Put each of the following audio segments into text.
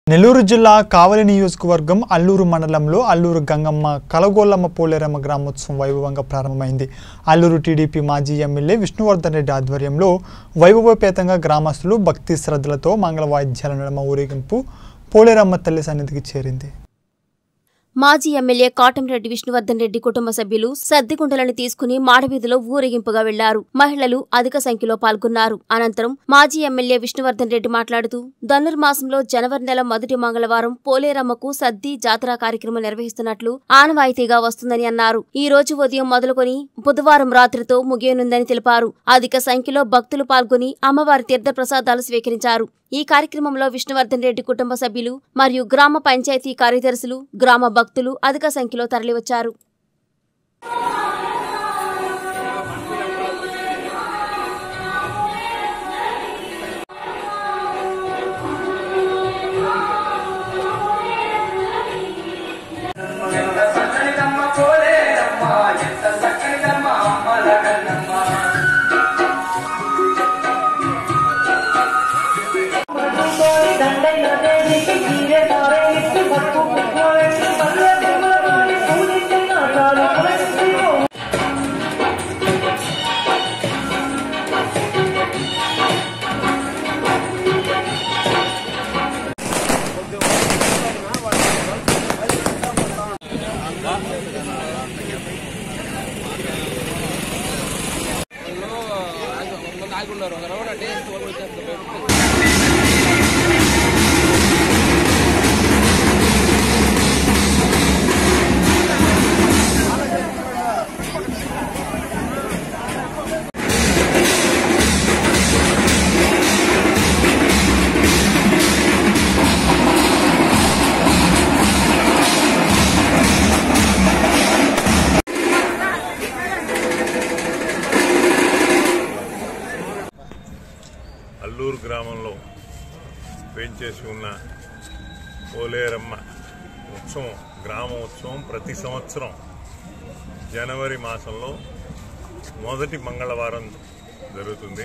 నెల్లూరు జిల్లా కావలి నియోజకవర్గం అల్లూరు మండలంలో అల్లూరు గంగమ్మ కలగోలమ్మ పోలేరమ్మ గ్రామోత్సవం వైభవంగా ప్రారంభమైంది అల్లూరు టీడీపీ మాజీ ఎమ్మెల్యే విష్ణువర్ధన్ రెడ్డి ఆధ్వర్యంలో వైభవోపేతంగా గ్రామస్తులు భక్తి శ్రద్ధలతో మంగళ వాయిద్యాల నడుమ ఊరేగింపు పోలేరమ్మ తల్లి సన్నిధికి చేరింది మాజీ ఎమ్మెల్యే కాటంరెడ్డి విష్ణువర్ధన్ రెడ్డి కుటుంబ సభ్యులు సద్దిగుండలను తీసుకుని మాడవీధిలో ఊరేగింపుగా వెళ్లారు మహిళలు అధిక సంఖ్యలో పాల్గొన్నారు అనంతరం మాజీ ఎమ్మెల్యే విష్ణువర్ధన్ రెడ్డి మాట్లాడుతూ ధనుర్మాసంలో జనవరి నెల మొదటి మంగళవారం పోలేరమ్మకు సద్ది జాతర కార్యక్రమం నిర్వహిస్తున్నట్లు ఆనవాయితీగా వస్తుందని అన్నారు ఈ రోజు ఉదయం మొదలుకొని బుధవారం రాత్రితో ముగియనుందని తెలిపారు అధిక సంఖ్యలో భక్తులు పాల్గొని అమ్మవారి తీర్థప్రసాదాలు స్వీకరించారు ఈ కార్యక్రమంలో విష్ణువర్ధన్ రెడ్డి కుటుంబ సభ్యులు మరియు గ్రామ పంచాయతీ కార్యదర్శులు గ్రామ భక్తులు అధిక సంఖ్యలో తరలివచ్చారు ఎంత చక్కనిదమ్మ పోలేరమ్మ ఎంత చక్కనిదమ్మ అమ్మల కన్నమ్మ దండైన దేవికి చీరె తారే ఇచ్చి పట్టు పువ్వులెట్టి మల్లె పువ్వులతోని పూజించిన చాలు పులకించిపో. అల్లూరు గ్రామంలో వేంచేసి ఉన్న పోలేరమ్మ ఉత్సవం గ్రామ ఉత్సవం ప్రతి సంవత్సరం జనవరి మాసంలో మొదటి మంగళవారం జరుగుతుంది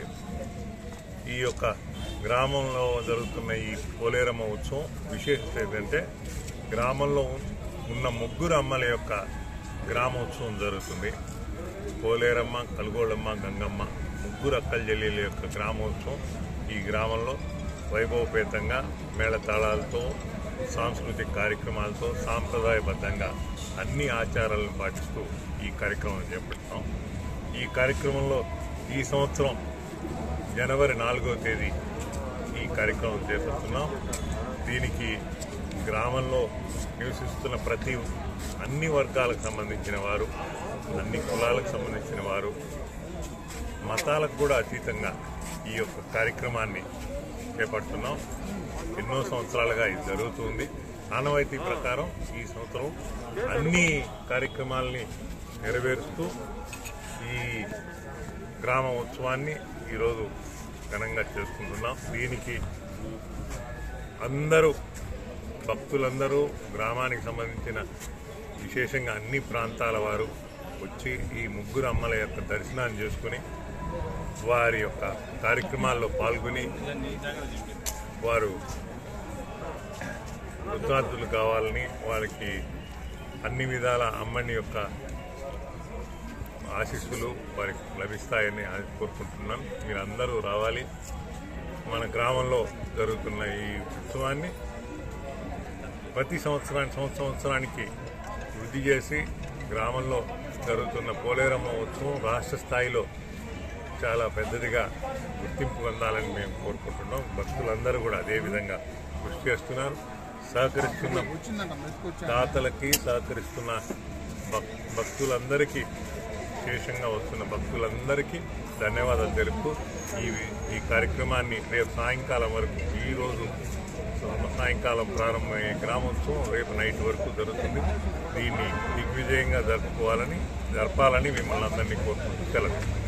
ఈ యొక్క గ్రామంలో జరుగుతున్న ఈ పోలేరమ్మ ఉత్సవం విశేషత ఏంటంటే గ్రామంలో ఉన్న ముగ్గురు అమ్మల యొక్క గ్రామోత్సవం జరుగుతుంది పోలేరమ్మ కలుగోళమ్మ గంగమ్మ ముగ్గురు అక్కల చెల్లెల యొక్క గ్రామోత్సవం ఈ గ్రామంలో వైభవపేతంగా మేళతాళాలతో సాంస్కృతిక కార్యక్రమాలతో సాంప్రదాయబద్ధంగా అన్ని ఆచారాలను పాటిస్తూ ఈ కార్యక్రమం చేపడతాం ఈ కార్యక్రమంలో ఈ సంవత్సరం జనవరి నాలుగో తేదీ ఈ కార్యక్రమం చేపడుతున్నాం దీనికి గ్రామంలో నివసిస్తున్న ప్రతి అన్ని వర్గాలకు సంబంధించిన వారు అన్ని కులాలకు సంబంధించిన వారు మతాలకు కూడా అతీతంగా ఈ యొక్క కార్యక్రమాన్ని చేపడుతున్నాం ఎన్నో సంవత్సరాలుగా ఇది జరుగుతుంది ఆనవాయితీ ప్రకారం ఈ సంవత్సరం అన్ని కార్యక్రమాల్ని నెరవేరుస్తూ ఈ గ్రామ ఉత్సవాన్ని ఈరోజు ఘనంగా చేసుకుంటున్నాం దీనికి అందరూ భక్తులందరూ గ్రామానికి సంబంధించిన విశేషంగా అన్ని ప్రాంతాల వారు వచ్చి ఈ ముగ్గురు అమ్మల యొక్క దర్శనాన్ని చేసుకుని వారి యొక్క కార్యక్రమాల్లో పాల్గొని వారు కృతార్థులు కావాలని వారికి అన్ని విధాల అమ్మని యొక్క ఆశీస్సులు వారికి లభిస్తాయని ఆ- కోరుకుంటున్నాను మీరు అందరూ రావాలి మన గ్రామంలో జరుగుతున్న ఈ ఉత్సవాన్ని ప్రతి సంవత్సరానికి సంవత్సరం సంవత్సరానికి వృద్ధి చేసి గ్రామంలో జరుగుతున్న పోలేరమ్మ ఉత్సవం రాష్ట్ర స్థాయిలో చాలా పెద్దదిగా గుర్తింపు పొందాలని మేము కోరుకుంటున్నాం భక్తులందరూ కూడా అదే విధంగా కృషి చేస్తున్నారు సహకరిస్తున్న దాతలకి సహకరిస్తున్న భక్- భక్తులందరికీ విశేషంగా వస్తున్న భక్తులందరికీ ధన్యవాదాలు తెలుపుతూ ఈ ఈ కార్యక్రమాన్ని రేపు సాయంకాలం వరకు ఈ రోజు సాయంకాలం ప్రారంభమయ్యే గ్రామోత్సవం రేపు నైట్ వరకు జరుగుతుంది దీన్ని దిగ్విజయంగా జరుపుకోవాలని జరపాలని మిమ్మల్ని అందరినీ కోరుకుంటూ సెలవు